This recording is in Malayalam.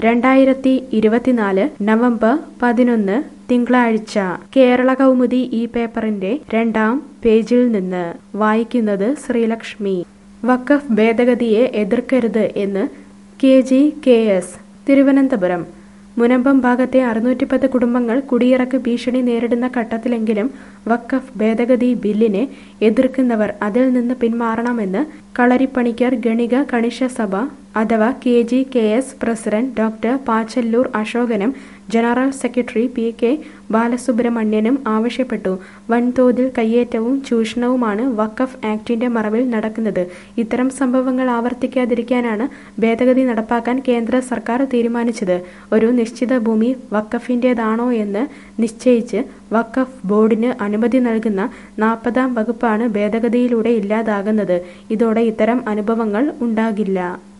രണ്ടായിരത്തി ഇരുപത്തിനാല് നവംബർ പതിനൊന്ന് തിങ്കളാഴ്ച കേരള കൗമുദി ഈ പേപ്പറിന്റെ രണ്ടാം പേജിൽ നിന്ന് വായിക്കുന്നത് ശ്രീലക്ഷ്മി വഖഫ് ഭേദഗതിയെ എതിർക്കരുത് എന്ന് K G K S Thiruvananthapuram Munambam ഭാഗത്തെ അറുന്നൂറ്റിപ്പത്ത് കുടുംബങ്ങൾ കുടിയിറക്ക് ഭീഷണി നേരിടുന്ന ഘട്ടത്തിലെങ്കിലും വഖഫ് ഭേദഗതി ബില്ലിനെ എതിർക്കുന്നവർ അതിൽ നിന്ന് പിന്മാറണമെന്ന് കളരിപ്പണിക്കർ ഗണിക കണിശ സഭ അഥവാ K G K S president doctor Pachalloor അശോകനും ജനറൽ സെക്രട്ടറി പി കെ ബാലസുബ്രഹ്മണ്യനും ആവശ്യപ്പെട്ടു വൻതോതിൽ കയ്യേറ്റവും ചൂഷണവുമാണ് വഖഫ് ആക്ടിന്റെ മറവിൽ നടക്കുന്നത് ഇത്തരം സംഭവങ്ങൾ ആവർത്തിക്കാതിരിക്കാനാണ് ഭേദഗതി നടപ്പാക്കാൻ കേന്ദ്ര സർക്കാർ തീരുമാനിച്ചത് ഒരു നിശ്ചിത ഭൂമി വഖഫിന്റേതാണോ എന്ന് നിശ്ചയിച്ച് വഖഫ് ബോർഡിന് അനുമതി നൽകുന്ന നാൽപ്പതാം വകുപ്പാണ് ഭേദഗതിയിലൂടെ ഇല്ലാതാകുന്നത് ഇതോടെ ഇത്തരം അനുഭവങ്ങൾ ഉണ്ടാകില്ല